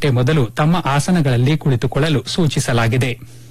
ಗಂಟೆ ಮೊದಲು ತಮ್ಮ ಆಸನಗಳಲ್ಲಿ ಕುಳಿತುಕೊಳ್ಳಲು ಸೂಚಿಸಲಾಗಿದೆ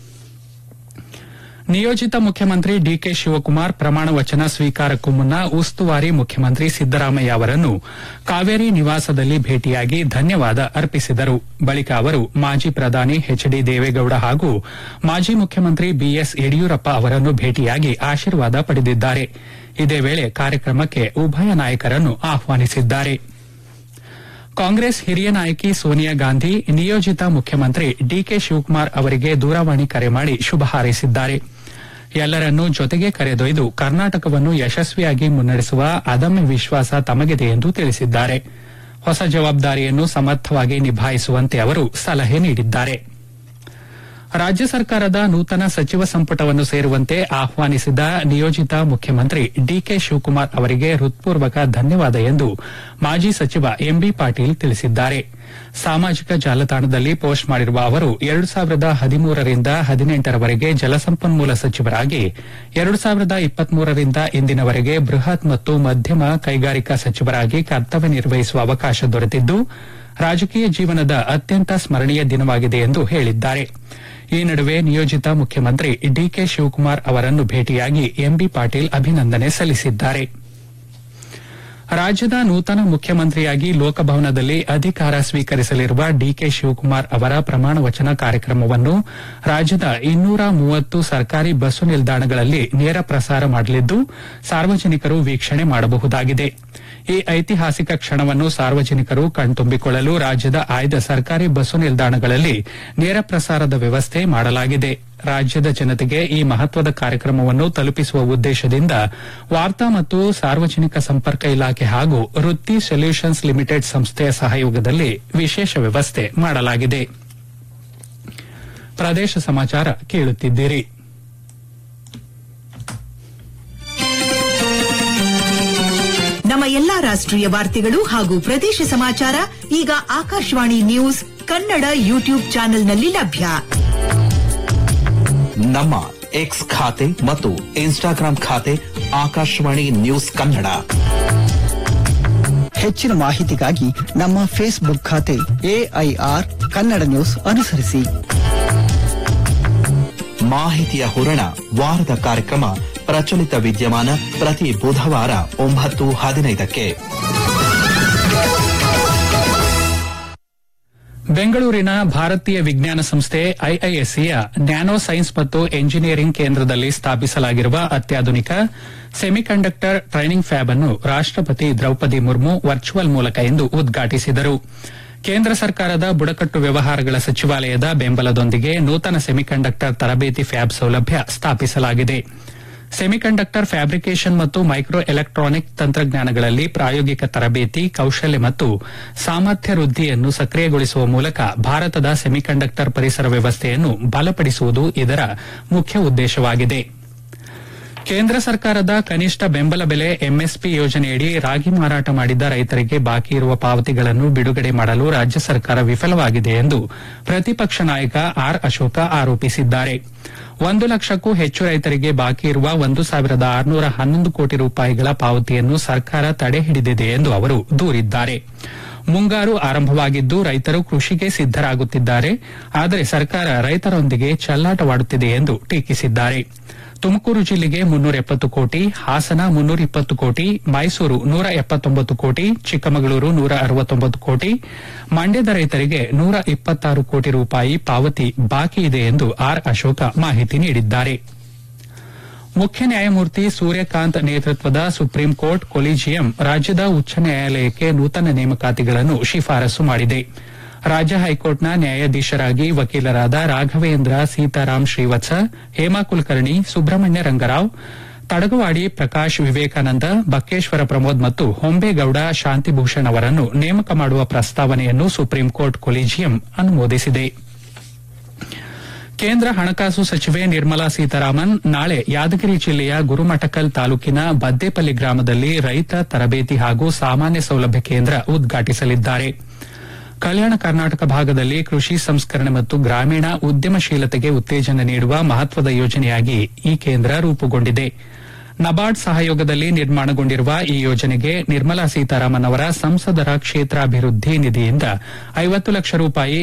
ನಿಯೋಜಿತ ಮುಖ್ಯಮಂತ್ರಿ ಡಿಕೆ ಶಿವಕುಮಾರ್ ಪ್ರಮಾಣ ವಚನ ಸ್ವೀಕಾರಕ್ಕೂ ಮುನ್ನ ಉಸ್ತುವಾರಿ ಮುಖ್ಯಮಂತ್ರಿ ಸಿದ್ದರಾಮಯ್ಯ ಅವರನ್ನು ಕಾವೇರಿ ನಿವಾಸದಲ್ಲಿ ಭೇಟಿಯಾಗಿ ಧನ್ಯವಾದ ಅರ್ಪಿಸಿದರು ಬಳಿಕ ಅವರು ಮಾಜಿ ಪ್ರಧಾನಿ ಎಚ್ ಡಿ ದೇವೇಗೌಡ ಹಾಗೂ ಮಾಜಿ ಮುಖ್ಯಮಂತ್ರಿ ಬಿಎಸ್ ಯಡಿಯೂರಪ್ಪ ಅವರನ್ನು ಭೇಟಿಯಾಗಿ ಆಶೀರ್ವಾದ ಪಡೆದಿದ್ದಾರೆ ಇದೇ ವೇಳೆ ಕಾರ್ಯಕ್ರಮಕ್ಕೆ ಉಭಯ ನಾಯಕರನ್ನು ಆಹ್ವಾನಿಸಿದ್ದಾರೆ ಕಾಂಗ್ರೆಸ್ ಹಿರಿಯ ನಾಯಕಿ ಸೋನಿಯಾ ಗಾಂಧಿ ನಿಯೋಜಿತ ಮುಖ್ಯಮಂತ್ರಿ ಡಿಕೆ ಶಿವಕುಮಾರ್ ಅವರಿಗೆ ದೂರವಾಣಿ ಕರೆ ಮಾಡಿ ಶುಭ ಹಾರೈಸಿದ್ದಾರೆ ಎಲ್ಲರನ್ನೂ ಜೊತೆಗೆ ಕರೆದೊಯ್ದು ಕರ್ನಾಟಕವನ್ನು ಯಶಸ್ವಿಯಾಗಿ ಮುನ್ನಡೆಸುವ ಅದಮ್ಯ ವಿಶ್ವಾಸ ತಮಗಿದೆ ಎಂದು ತಿಳಿಸಿದ್ದಾರೆ ಹೊಸ ಜವಾಬ್ದಾರಿಯನ್ನು ಸಮರ್ಥವಾಗಿ ನಿಭಾಯಿಸುವಂತೆ ಅವರು ಸಲಹೆ ನೀಡಿದ್ದಾರೆ ರಾಜ್ಯ ಸರ್ಕಾರದ ನೂತನ ಸಚಿವ ಸಂಪುಟವನ್ನು ಸೇರುವಂತೆ ಆಹ್ವಾನಿಸಿದ ನಿಯೋಜಿತ ಮುಖ್ಯಮಂತ್ರಿ ಡಿಕೆ ಶಿವಕುಮಾರ್ ಅವರಿಗೆ ಹೃತ್ಪೂರ್ವಕ ಧನ್ಯವಾದ ಎಂದು ಮಾಜಿ ಸಚಿವ ಎಂಬಿ ಪಾಟೀಲ್ ತಿಳಿಸಿದ್ದಾರೆ ಸಾಮಾಜಿಕ ಜಾಲತಾಣದಲ್ಲಿ ಪೋಸ್ಟ್ ಮಾಡಿರುವ ಅವರು ಎರಡು ಸಾವಿರದ ಹದಿಮೂರರಿಂದ ಹದಿನೆಂಟರವರೆಗೆ ಜಲಸಂಪನ್ಮೂಲ ಸಚಿವರಾಗಿ ಎರಡು ಸಾವಿರದ ಇಪ್ಪತ್ಮೂರರಿಂದ ಇಂದಿನವರೆಗೆ ಬೃಹತ್ ಮತ್ತು ಮಧ್ಯಮ ಕೈಗಾರಿಕಾ ಸಚಿವರಾಗಿ ಕರ್ತವ್ಯ ನಿರ್ವಹಿಸುವ ಅವಕಾಶ ದೊರೆತಿದ್ದು ರಾಜಕೀಯ ಜೀವನದ ಅತ್ಯಂತ ಸ್ಮರಣೀಯ ದಿನವಾಗಿದೆ ಎಂದು ಹೇಳಿದ್ದಾರೆ ಈ ನಡುವೆ ನಿಯೋಜಿತ ಮುಖ್ಯಮಂತ್ರಿ ಡಿಕೆ ಶಿವಕುಮಾರ್ ಅವರನ್ನು ಭೇಟಿಯಾಗಿ ಎಂಬಿ ಪಾಟೀಲ್ ಅಭಿನಂದನೆ ಸಲ್ಲಿಸಿದ್ದಾರೆ ರಾಜ್ಯದ ನೂತನ ಮುಖ್ಯಮಂತ್ರಿಯಾಗಿ ಲೋಕಭವನದಲ್ಲಿ ಅಧಿಕಾರ ಸ್ವೀಕರಿಸಲಿರುವ ಡಿಕೆ ಶಿವಕುಮಾರ್ ಅವರ ಪ್ರಮಾಣ ವಚನ ಕಾರ್ಯಕ್ರಮವನ್ನು ರಾಜ್ಯದ ಇನ್ನೂರ ಮೂವತ್ತು ಸರ್ಕಾರಿ ಬಸ್ಸು ನಿಲ್ದಾಣಗಳಲ್ಲಿ ನೇರ ಪ್ರಸಾರ ಮಾಡಲಿದ್ದು ಸಾರ್ವಜನಿಕರು ವೀಕ್ಷಣೆ ಮಾಡಬಹುದಾಗಿದೆ ಈ ಐತಿಹಾಸಿಕ ಕ್ಷಣವನ್ನು ಸಾರ್ವಜನಿಕರು ಕಣ್ತುಂಬಿಕೊಳ್ಳಲು ರಾಜ್ಯದ ಆಯ್ದ ಸರ್ಕಾರಿ ಬಸ್ಸು ನಿಲ್ದಾಣಗಳಲ್ಲಿ ನೇರ ಪ್ರಸಾರದ ವ್ಯವಸ್ಥೆ ಮಾಡಲಾಗಿದೆ ರಾಜ್ಯದ ಜನತೆಗೆ ಈ ಮಹತ್ವದ ಕಾರ್ಯಕ್ರಮವನ್ನು ತಲುಪಿಸುವ ಉದ್ದೇಶದಿಂದ ವಾರ್ತಾ ಮತ್ತು ಸಾರ್ವಜನಿಕ ಸಂಪರ್ಕ ಇಲಾಖೆ ಹಾಗೂ ವೃತ್ತಿ ಸೊಲ್ಯೂಷನ್ಸ್ ಲಿಮಿಟೆಡ್ ಸಂಸ್ಥೆಯ ಸಹಯೋಗದಲ್ಲಿ ವಿಶೇಷ ವ್ಯವಸ್ಥೆ ಮಾಡಲಾಗಿದೆ ಪ್ರದೇಶ ಸಮಾಚಾರ ಕೇಳುತ್ತಿದ್ದೀರಿ ನಮ್ಮ ಎಲ್ಲಾ ರಾಷ್ಟ್ರೀಯ ವಾರ್ತೆಗಳು ಹಾಗೂ ಪ್ರದೇಶ ಸಮಾಚಾರ ಈಗ ಆಕಾಶವಾಣಿ ನ್ಯೂಸ್ ಕನ್ನಡ ಯೂಟ್ಯೂಬ್ ಚಾನೆಲ್ನಲ್ಲಿ ಲಭ್ಯ ನಮ್ಮ ಎಕ್ಸ್ ಖಾತೆ ಮತ್ತು ಇನ್ಸ್ಟಾಗ್ರಾಂ ಖಾತೆ ಆಕಾಶವಾಣಿ ನ್ಯೂಸ್ ಕನ್ನಡ ಹೆಚ್ಚಿನ ಮಾಹಿತಿಗಾಗಿ ನಮ್ಮ ಫೇಸ್ಬುಕ್ ಖಾತೆ ಎಐಆರ್ ಕನ್ನಡ ನ್ಯೂಸ್ ಅನುಸರಿಸಿ ಮಾಹಿತಿಯ ಹೂರಣ ವಾರದ ಕಾರ್ಯಕ್ರಮ ಪ್ರಚಲಿತ ವಿದ್ಯಮಾನ ಪ್ರತಿ ಬುಧವಾರ ಒಂಬತ್ತು ಹದಿನೈದಕ್ಕೆ ಬೆಂಗಳೂರಿನ ಭಾರತೀಯ ವಿಜ್ಞಾನ ಸಂಸ್ಥೆ ಐಐಎಸ್ಸಿಯ ನ್ಯಾನೋ ಸೈನ್ಸ್ ಮತ್ತು ಎಂಜಿನಿಯರಿಂಗ್ ಕೇಂದ್ರದಲ್ಲಿ ಸ್ಥಾಪಿಸಲಾಗಿರುವ ಅತ್ಯಾಧುನಿಕ ಸೆಮಿಕಂಡಕ್ಟರ್ ಟ್ರೈನಿಂಗ್ ಫ್ಯಾಬ್ ಅನ್ನು ರಾಷ್ಟಪತಿ ದ್ರೌಪದಿ ಮುರ್ಮು ವರ್ಚುವಲ್ ಮೂಲಕ ಇಂದು ಉದ್ಘಾಟಿಸಿದರು ಕೇಂದ್ರ ಸರ್ಕಾರದ ಬುಡಕಟ್ಟು ವ್ಯವಹಾರಗಳ ಸಚಿವಾಲಯದ ಬೆಂಬಲದೊಂದಿಗೆ ನೂತನ ಸೆಮಿಕಂಡಕ್ಟರ್ ತರಬೇತಿ ಫ್ಯಾಬ್ ಸೌಲಭ್ಯ ಸ್ಥಾಪಿಸಲಾಗಿದೆ ಸೆಮಿಕಂಡಕ್ಟರ್ ಫ್ಯಾಬ್ರಿಕೇಷನ್ ಮತ್ತು ಮೈಕ್ರೋ ಎಲೆಕ್ಟ್ರಾನಿಕ್ ತಂತ್ರಜ್ಞಾನಗಳಲ್ಲಿ ಪ್ರಾಯೋಗಿಕ ತರಬೇತಿ ಕೌಶಲ್ಯ ಮತ್ತು ಸಾಮರ್ಥ್ಯ ವೃದ್ಧಿಯನ್ನು ಸಕ್ರಿಯಗೊಳಿಸುವ ಮೂಲಕ ಭಾರತದ ಸೆಮಿಕಂಡಕ್ಟರ್ ಪರಿಸರ ವ್ಯವಸ್ಥೆಯನ್ನು ಬಲಪಡಿಸುವುದು ಇದರ ಮುಖ್ಯ ಉದ್ದೇಶವಾಗಿದೆ ಕೇಂದ್ರ ಸರ್ಕಾರದ ಕನಿಷ್ಠ ಬೆಂಬಲ ಬೆಲೆ ಎಂಎಸ್ಪಿ ಯೋಜನೆಯಡಿ ರಾಗಿ ಮಾರಾಟ ಮಾಡಿದ್ದ ರೈತರಿಗೆ ಬಾಕಿ ಇರುವ ಪಾವತಿಗಳನ್ನು ಬಿಡುಗಡೆ ಮಾಡಲು ರಾಜ್ಯ ಸರ್ಕಾರ ವಿಫಲವಾಗಿದೆ ಎಂದು ಪ್ರತಿಪಕ್ಷ ನಾಯಕ ಆರ್ ಅಶೋಕ ಆರೋಪಿಸಿದ್ದಾರೆ ಒಂದು ಲಕ್ಷಕ್ಕೂ ಹೆಚ್ಚು ರೈತರಿಗೆ ಬಾಕಿ ಇರುವ ಒಂದು ಸಾವಿರದ ಆರುನೂರ ಹನ್ನೊಂದು ಕೋಟಿ ರೂಪಾಯಿಗಳ ಪಾವತಿಯನ್ನು ಸರ್ಕಾರ ತಡೆ ಹಿಡಿದಿದೆ ಎಂದು ಅವರು ದೂರಿದ್ದಾರೆ ಮುಂಗಾರು ಆರಂಭವಾಗಿದ್ದು ರೈತರು ಕೃಷಿಗೆ ಸಿದ್ದರಾಗುತ್ತಿದ್ದಾರೆ ಆದರೆ ಸರ್ಕಾರ ರೈತರೊಂದಿಗೆ ಚೆಲ್ಲಾಟವಾಡುತ್ತಿದೆ ಎಂದು ಟೀಕಿಸಿದ್ದಾರೆ ತುಮಕೂರು ಜಿಲ್ಲೆಗೆ ಮುನ್ನೂರ ಎಪ್ಪತ್ತು ಕೋಟಿ ಹಾಸನ ಮುನ್ನೂರ ಇಪ್ಪತ್ತು ಕೋಟಿ ಮೈಸೂರು ನೂರ ಎಪ್ಪತ್ತೊಂಬತ್ತು ಕೋಟಿ ಚಿಕ್ಕಮಗಳೂರು ನೂರ ಅರವತ್ತೊಂಬತ್ತು ಕೋಟಿ ಮಂಡ್ಯದ ರೈತರಿಗೆ ನೂರ ಇಪ್ಪತ್ತಾರು ಕೋಟಿ ರೂಪಾಯಿ ಪಾವತಿ ಬಾಕಿ ಇದೆ ಎಂದು ಆರ್ ಅಶೋಕ ಮಾಹಿತಿ ನೀಡಿದ್ದಾರೆ ಮುಖ್ಯ ನ್ಯಾಯಮೂರ್ತಿ ಸೂರ್ಯಕಾಂತ್ ನೇತೃತ್ವದ ಸುಪ್ರೀಂ ಕೋರ್ಟ್ ಕೊಲಿಜಿಯಂ ರಾಜ್ಯದ ಉಚ್ಚ ನ್ಯಾಯಾಲಯಕ್ಕೆ ನೂತನ ನೇಮಕಾತಿಗಳನ್ನು ಶಿಫಾರಸು ಮಾಡಿದೆ ರಾಜ್ಯ ಹೈಕೋರ್ಟ್ನ ನ್ಯಾಯಾಧೀಶರಾಗಿ ವಕೀಲರಾದ ರಾಘವೇಂದ್ರ ಸೀತಾರಾಮ್ ಶ್ರೀವತ್ಸ ಹೇಮಾ ಕುಲಕರ್ಣಿ ಸುಬ್ರಹ್ಮಣ್ಯ ರಂಗರಾವ್ ತಡಗವಾಡಿ ಪ್ರಕಾಶ್ ವಿವೇಕಾನಂದ ಬಕ್ಕೇಶ್ವರ ಪ್ರಮೋದ್ ಮತ್ತು ಹೊಂಬೇಗೌಡ ಶಾಂತಿಭೂಷಣ್ ಅವರನ್ನು ನೇಮಕ ಮಾಡುವ ಪ್ರಸ್ತಾವನೆಯನ್ನು ಸುಪ್ರೀಂ ಕೋರ್ಟ್ ಕೊಲಿಜಿಯಂ ಅನುಮೋದಿಸಿದೆ ಕೇಂದ್ರ ಹಣಕಾಸು ಸಚಿವೆ ನಿರ್ಮಲಾ ಸೀತಾರಾಮನ್ ನಾಳೆ ಯಾದಗಿರಿ ಜಿಲ್ಲೆಯ ಗುರುಮಠಕಲ್ ತಾಲೂಕಿನ ಬದ್ದೇಪಲ್ಲಿ ಗ್ರಾಮದಲ್ಲಿ ರೈತ ತರಬೇತಿ ಹಾಗೂ ಸಾಮಾನ್ಯ ಸೌಲಭ್ಯ ಕೇಂದ್ರ ಉದ್ಘಾಟಿಸಲಿದ್ದಾರೆ ಕಲ್ಯಾಣ ಕರ್ನಾಟಕ ಭಾಗದಲ್ಲಿ ಕೃಷಿ ಸಂಸ್ಕರಣೆ ಮತ್ತು ಗ್ರಾಮೀಣ ಉದ್ಯಮಶೀಲತೆಗೆ ಉತ್ತೇಜನ ನೀಡುವ ಮಹತ್ವದ ಯೋಜನೆಯಾಗಿ ಈ ಕೇಂದ್ರ ರೂಪುಗೊಂಡಿದೆ ನಬಾರ್ಡ್ ಸಹಯೋಗದಲ್ಲಿ ನಿರ್ಮಾಣಗೊಂಡಿರುವ ಈ ಯೋಜನೆಗೆ ನಿರ್ಮಲಾ ಸೀತಾರಾಮನ್ ಅವರ ಸಂಸದರ ಕ್ಷೇತ್ರಾಭಿವೃದ್ಧಿ ನಿಧಿಯಿಂದ ಐವತ್ತು ಲಕ್ಷ ರೂಪಾಯಿ